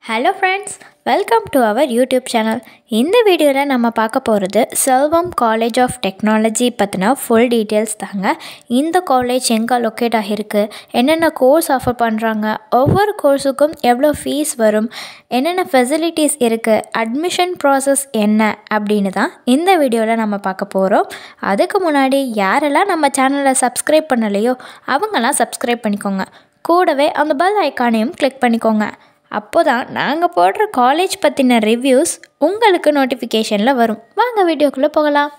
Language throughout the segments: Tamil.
hello friends welcome to our YouTube channel இந்த வீடியோவில் நம்ம பார்க்க போகிறது செல்வம் காலேஜ் ஆஃப் டெக்னாலஜி பற்றின ஃபுல் டீட்டெயில்ஸ் தாங்க இந்த காலேஜ் எங்கே லொக்கேட் ஆகிருக்கு என்னென்ன கோர்ஸ் ஆஃபர் பண்ணுறாங்க ஒவ்வொரு கோர்ஸுக்கும் எவ்வளோ ஃபீஸ் வரும் என்னென்ன ஃபெசிலிட்டிஸ் இருக்குது அட்மிஷன் ப்ராசஸ் என்ன அப்படின்னு தான் இந்த வீடியோவில் நம்ம பார்க்க போகிறோம் அதுக்கு முன்னாடி யாரெல்லாம் நம்ம சேனலை சப்ஸ்கிரைப் பண்ணலையோ அவங்கெல்லாம் சப்ஸ்கிரைப் பண்ணிக்கோங்க கூடவே அந்த பெல் ஐக்கானையும் கிளிக் பண்ணிக்கோங்க அப்போ தான் நாங்கள் போடுற காலேஜ் பற்றின ரிவ்யூஸ் உங்களுக்கு நோட்டிஃபிகேஷனில் வரும் வாங்க வீடியோக்குள்ளே போகலாம்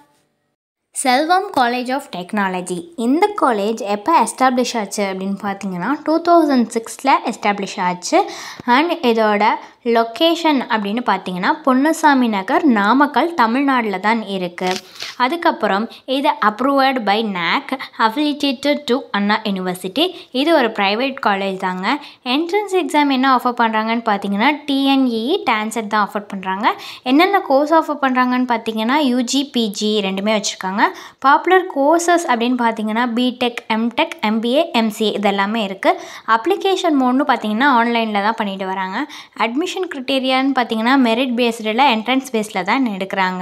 செல்வம் காலேஜ் ஆஃப் டெக்னாலஜி இந்த காலேஜ் எப்போ எஸ்டாப்ளிஷ் ஆச்சு அப்படின்னு பார்த்தீங்கன்னா டூ தௌசண்ட் சிக்ஸில் எஸ்டாப்ளிஷ் ஆச்சு அண்ட் இதோட லொக்கேஷன் அப்படின்னு பார்த்தீங்கன்னா பொன்னுசாமி நகர் நாமக்கல் தமிழ்நாட்டில் தான் இருக்குது அதுக்கப்புறம் இது approved by NAAC affiliated to Anna university இது ஒரு ப்ரைவேட் காலேஜ் தாங்க என்ட்ரன்ஸ் எக்ஸாம் என்ன ஆஃபர் பண்ணுறாங்கன்னு பார்த்தீங்கன்னா டிஎன்இஇ டான்செட் தான் ஆஃபர் பண்ணுறாங்க என்னென்ன கோர்ஸ் ஆஃபர் பண்ணுறாங்கன்னு பார்த்தீங்கன்னா யூஜி பிஜி ரெண்டுமே வச்சுருக்காங்க பாப்புலர் கோர்சஸ் அப்படின்னு பார்த்தீங்கன்னா பிடெக் எம்டெக் எம்பிஏ எம்சிஏ இதெல்லாமே இருக்குது அப்ளிகேஷன் மோட்னு பார்த்தீங்கன்னா ஆன்லைனில் தான் பண்ணிட்டு வராங்க அட்மிஷன் க்ரிட்டேரியான்னு பார்த்தீங்கன்னா மெரிட் பேஸ்டில் என்ட்ரன்ஸ் பேஸில் தான் எடுக்கிறாங்க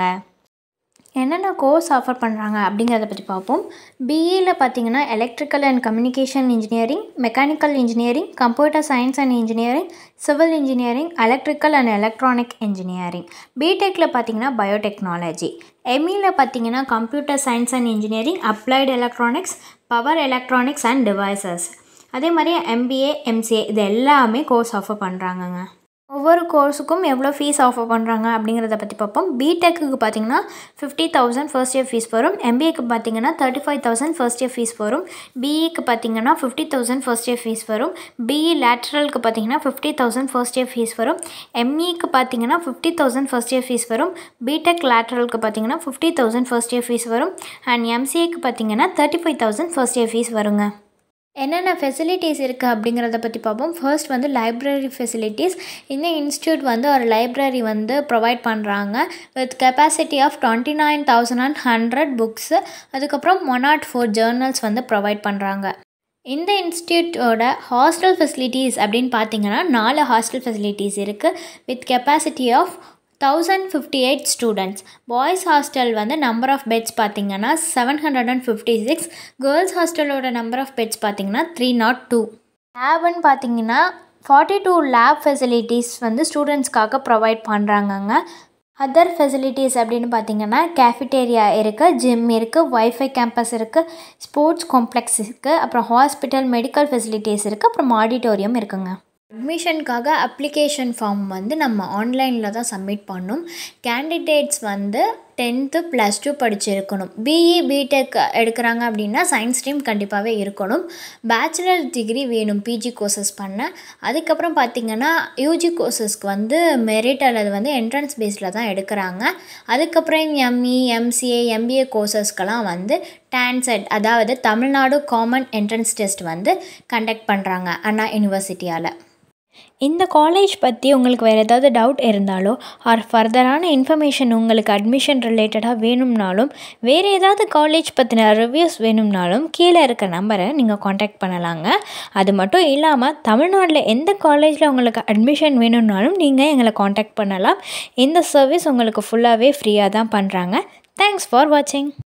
என்னென்ன கோர்ஸ் ஆஃபர் பண்ணுறாங்க அப்படிங்கிறத பற்றி பார்ப்போம் பிஇயில் பார்த்தீங்கன்னா electrical and communication engineering mechanical engineering computer science and engineering civil engineering electrical and electronic engineering பிடெக்கில் பார்த்தீங்கன்னா பயோடெக்னாலஜி எம்இயில் பார்த்தீங்கன்னா computer science and engineering applied electronics power electronics and devices அதே மாதிரி எம்பிஏ எம்சிஏ இது எல்லாமே கோர்ஸ் ஆஃபர் பண்ணுறாங்கங்க ஒவ்வொரு கோர்ஸுக்கும் எவ்வளோ ஃபீஸ் ஆஃபர் பண்ணுறாங்க அப்படிங்கிறத பற்றி பார்ப்போம் பிடெக்குக்கு பார்த்தீங்கன்னா fifty thousand first year fees வரும் எம்பிஏக்கு பார்த்தீங்கன்னா thirty five thousand first year fees வரும் பிஇக்கு பார்த்தீங்கன்னா fifty thousand first year fees வரும் பிஇ லேட்ரலுக்கு பார்த்தீங்கன்னா fifty thousand first year fees வரும் எம்இக்கு பார்த்தீங்கன்னா fifty thousand first year fees வரும் பிடெக் லேட்ரலுக்கு பார்த்தீங்கன்னா fifty thousand first year fees வரும் அண்ட் எம்சிஏக்கு பார்த்தீங்கன்னா thirty five thousand first year fees வருங்க என்னென்ன ஃபெசிலிட்டிஸ் இருக்குது அப்படிங்கிறத பற்றி பார்ப்போம் ஃபர்ஸ்ட் வந்து லைப்ரரி ஃபெசிலிட்டிஸ் இந்த இன்ஸ்டியூட் வந்து ஒரு லைப்ரரி வந்து ப்ரொவைட் பண்ணுறாங்க with capacity of twenty nine thousand and hundred books அதுக்கப்புறம் ஒன் நாட் ஃபோர் ஜேர்னல்ஸ் வந்து ப்ரொவைட் பண்ணுறாங்க இந்த இன்ஸ்டியூட்டோட ஹாஸ்டல் ஃபெசிலிட்டிஸ் அப்படின்னு பார்த்தீங்கன்னா நாலு ஹாஸ்டல் ஃபெசிலிட்டிஸ் இருக்குது with capacity of thousand fifty eight students boys hostel வந்து நம்பர் ஆஃப் பெட்ஸ் பார்த்தீங்கன்னா seven hundred and fifty six girls ஹாஸ்டலோட நம்பர் ஆஃப் பெட்ஸ் பார்த்தீங்கன்னா த்ரீ நாட் டூ லேப்னு பார்த்தீங்கன்னா ஃபார்ட்டி டூ லேப் ஃபெசிலிட்டிஸ் வந்து ஸ்டூடெண்ட்ஸ்க்காக ப்ரொவைட் பண்ணுறாங்கங்க அதர் ஃபெசிலிட்டிஸ் அப்படின்னு பார்த்தீங்கன்னா கேஃபிட்டேரியா இருக்குது ஜிம் இருக்குது ஒய்ஃபை கேம்பஸ் இருக்குது ஸ்போர்ட்ஸ் காம்ப்ளெக்ஸ் இருக்குது அப்புறம் ஹாஸ்பிட்டல் மெடிக்கல் ஃபெசிலிட்டிஸ் இருக்குது அப்புறம் ஆடிட்டோரியம் இருக்குங்க அட்மிஷனுக்காக அப்ளிகேஷன் ஃபார்ம் வந்து நம்ம ஆன்லைனில் தான் சப்மிட் பண்ணணும் கேண்டிடேட்ஸ் வந்து டென்த்து ப்ளஸ் டூ படிச்சிருக்கணும் பிஇ பிடெக் எடுக்கிறாங்க அப்படின்னா சயின்ஸ் ஸ்ட்ரீம் கண்டிப்பாகவே இருக்கணும் பேச்சுலர் டிகிரி வேணும் பிஜி கோர்சஸ் பண்ண அதுக்கப்புறம் பார்த்திங்கன்னா யூஜி கோர்சஸ்க்கு வந்து மெரிட் அல்லது வந்து என்ட்ரன்ஸ் பேஸில் தான் எடுக்கிறாங்க அதுக்கப்புறம் எம்இ எம்சிஏ எம்பிஏ கோர்சஸ்க்கெல்லாம் வந்து டான்செட் அதாவது தமிழ்நாடு காமன் என்ட்ரன்ஸ் டெஸ்ட் வந்து கண்டக்ட் பண்ணுறாங்க அண்ணா யூனிவர்சிட்டியால் இந்த காலேஜ் பற்றி உங்களுக்கு வேறு ஏதாவது டவுட் இருந்தாலோ ஆர் ஃபர்தரான இன்ஃபர்மேஷன் உங்களுக்கு அட்மிஷன் ரிலேட்டடாக வேணும்னாலும் வேறு ஏதாவது காலேஜ் பற்றின ரிவ்யூஸ் வேணும்னாலும் கீழே இருக்க நம்பரை நீங்கள் காண்டாக்ட் பண்ணலாங்க அது மட்டும் இல்லாமல் தமிழ்நாட்டில் எந்த காலேஜில் உங்களுக்கு அட்மிஷன் வேணும்னாலும் நீங்கள் எங்களை காண்டாக்ட் பண்ணலாம் இந்த சர்வீஸ் உங்களுக்கு ஃபுல்லாகவே ஃப்ரீயாக தான் பண்ணுறாங்க தேங்க்ஸ் ஃபார் வாட்சிங்